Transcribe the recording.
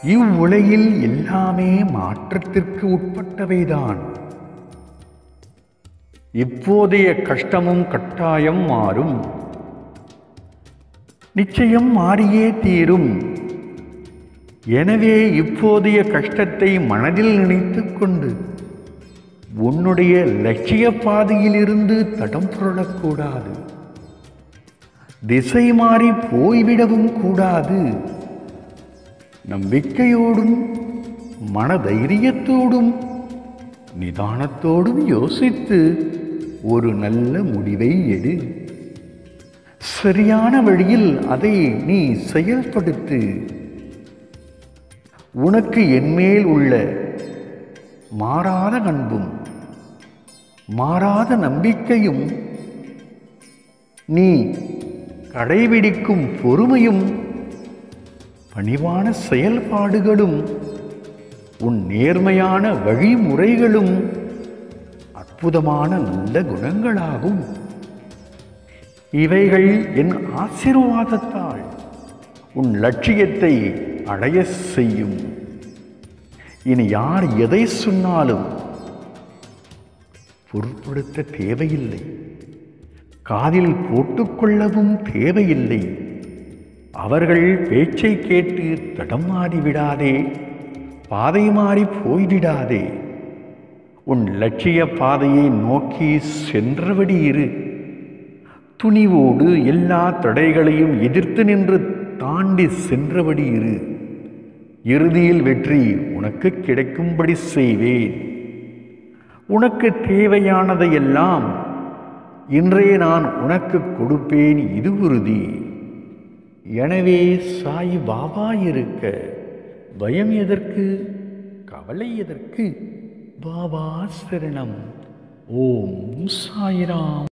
இவ்வுலகில் எல்லாமே மாற்றத்திற்கு உட்பட்டவைதான் இப்போதைய கஷ்டமும் கட்டாயம் மாறும் நிச்சயம் மாறியே தீரும் எனவே இப்போதைய கஷ்டத்தை மனதில் நினைத்துக் கொண்டு உன்னுடைய லட்சிய பாதையிலிருந்து தடம் புரளக்கூடாது திசை மாறி போய்விடவும் கூடாது நம்பிக்கையோடும் மனதைரியத்தோடும் நிதானத்தோடும் யோசித்து ஒரு நல்ல முடிவை எடு சரியான வழியில் அதை நீ செயல்படுத்து உனக்கு என்மேல் உள்ள மாறாத அன்பும் மாறாத நம்பிக்கையும் நீ கடைபிடிக்கும் பொறுமையும் பணிவான செயல்பாடுகளும் உன் நேர்மையான வழிமுறைகளும் அற்புதமான நல்ல குணங்களாகும் இவைகள் என் ஆசீர்வாதத்தால் உன் லட்சியத்தை அடைய செய்யும் இனி யார் எதை சொன்னாலும் பொருட்படுத்த தேவையில்லை காதில் போட்டுக்கொள்ளவும் தேவையில்லை அவர்கள் பேச்சை கேட்டு தடம் மாறி விடாதே பாதை மாறி போய்விடாதே உன் லட்சிய பாதையை நோக்கி சென்றபடி இரு துணிவோடு எல்லா தடைகளையும் எதிர்த்து நின்று தாண்டி சென்றபடி இரு இறுதியில் வெற்றி உனக்கு கிடைக்கும்படி செய்வேன் உனக்கு தேவையானதையெல்லாம் இன்றே நான் உனக்கு கொடுப்பேன் இது உறுதி எனவே சாய் பாபா இருக்க பயம் எதற்கு கவலை எதற்கு பாபா சரணம் ஓம் சாய்ராம்